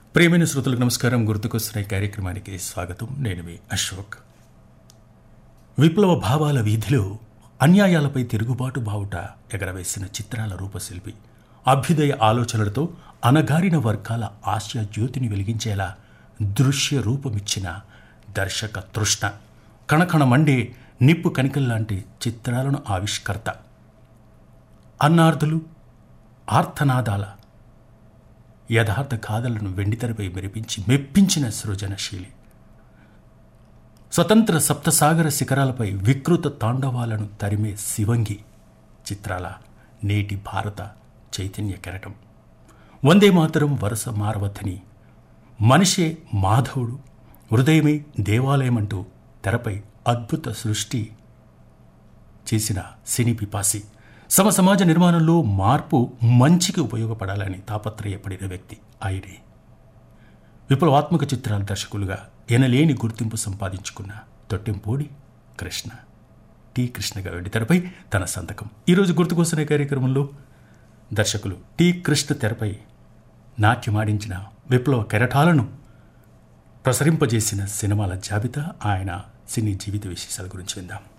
ప్రియమైన శ్రోతలకు నమస్కారం గుర్తుకొస్తున్న ఈ కార్యక్రమానికి స్వాగతం నేను మీ అశోక్ విప్లవ భావాల వీధిలో అన్యాయాలపై తిరుగుబాటు బావుట ఎగరవేసిన చిత్రాల రూపశిల్పి అభ్యుదయ ఆలోచనలతో అనగారిన వర్గాల ఆశయ జ్యోతిని వెలిగించేలా దృశ్య రూపమిచ్చిన దర్శక తృష్ణ కణకణ మండే నిప్పు కణికల్లాంటి చిత్రాలను ఆవిష్కర్త అన్నార్థులు ఆర్తనాదాల యథార్థ గాథలను వెండితెరపై మెరిపించి మెప్పించిన సృజనశీలి స్వతంత్ర సప్తసాగర శిఖరాలపై వికృత తాండవాలను తరిమే శివంగి చిత్రాల నేటి భారత చైతన్య కెరటం వందే మాతరం వరుస మారవద్దని మనిషే మాధవుడు హృదయమే దేవాలయమంటూ తెరపై అద్భుత సృష్టి చేసిన సినీ పిపాసి సమ సమాజ నిర్మాణంలో మార్పు మంచికి ఉపయోగపడాలని తాపత్రయపడిన వ్యక్తి ఆయనే విప్లవాత్మక చిత్రాల దర్శకులుగా ఎనలేని గుర్తింపు సంపాదించుకున్న తొట్టెంపోడి కృష్ణ టి కృష్ణగా వెండితెరపై తన సంతకం ఈరోజు గుర్తుకొస్తున్న కార్యక్రమంలో దర్శకులు టి కృష్ణ తెరపై నాట్యమాడించిన విప్లవ కెరటాలను ప్రసరింపజేసిన సినిమాల జాబితా ఆయన సినీ జీవిత విశేషాల గురించి విందాం